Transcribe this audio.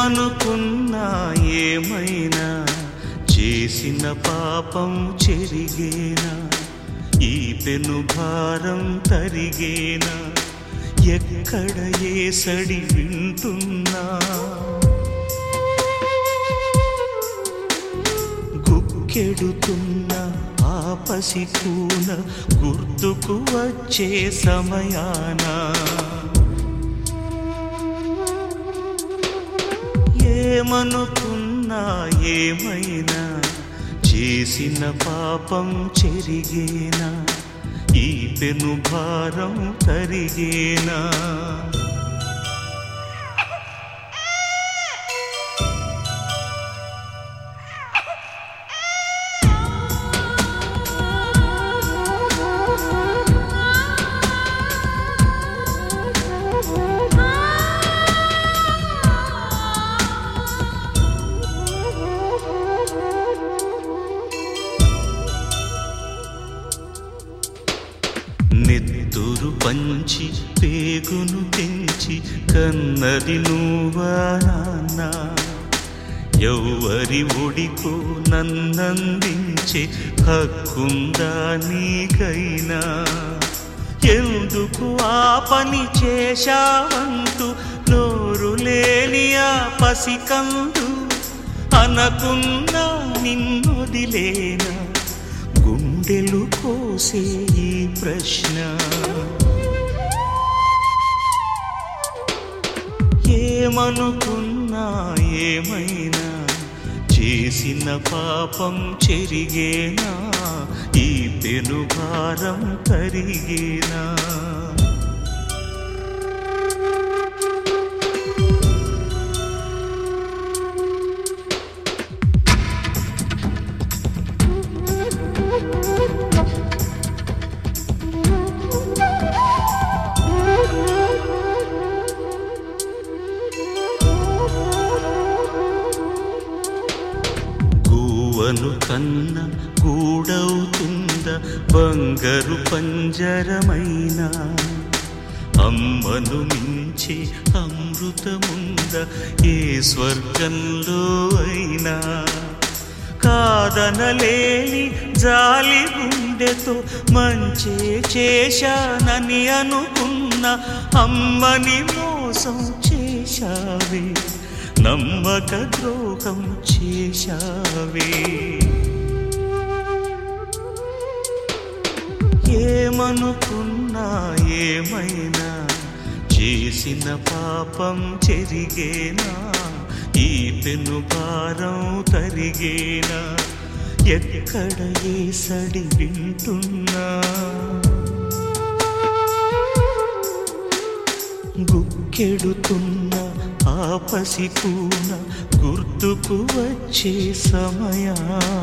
ఏమనుకున్నా ఏమైనా చేసిన పాపం చెరిగేనా ఈ పెను భారం తరిగేనా ఎక్కడ ఏ సడి వింటున్నా గుక్కెడుతున్న ఆ పసికూన గుర్తుకు వచ్చే సమయానా ఏమనుకున్నా ఏమైనా చేసిన పాపం చెరిగేనా ఈ పెను భారం తరిగేనా నెత్తురు పంచి పేగును తెంచి కన్నది నువ్వా నాన్న ఎవ్వరి ఒడికో నన్నందించే హక్కుందా నీకైనా ఎందుకు ఆ పని చేశావంటూ నోరు లేని ఆ పసికందు అనకున్నా నిన్నొదిలేనా గుండెలు కోసే ఈ ప్రశ్న ఏమనుకున్నా ఏమైనా చేసిన పాపం చెరిగేనా ఈ పెను భారం తరిగేనా గువ్వను కన్న గూడవుతుంద బంగారు పంజరమైనా అమ్మను మించి అమృతముంద ఏ స్వర్గంలో అయినా కాదనలేని జాలి గుండెతో మంచే చేశానని అనుకున్న అమ్మని మోసం చేశావే నమ్మక ద్రోహం చేశావే ఏమనుకున్నా ఏమైనా చేసిన పాపం చెరిగేనా ఈ పెను భారం తరిగేనా ఎక్కడ ఏ సడి వింటున్నా గుక్కెడుతున్న ఆ పసికూన గుర్తుకు వచ్చే సమయా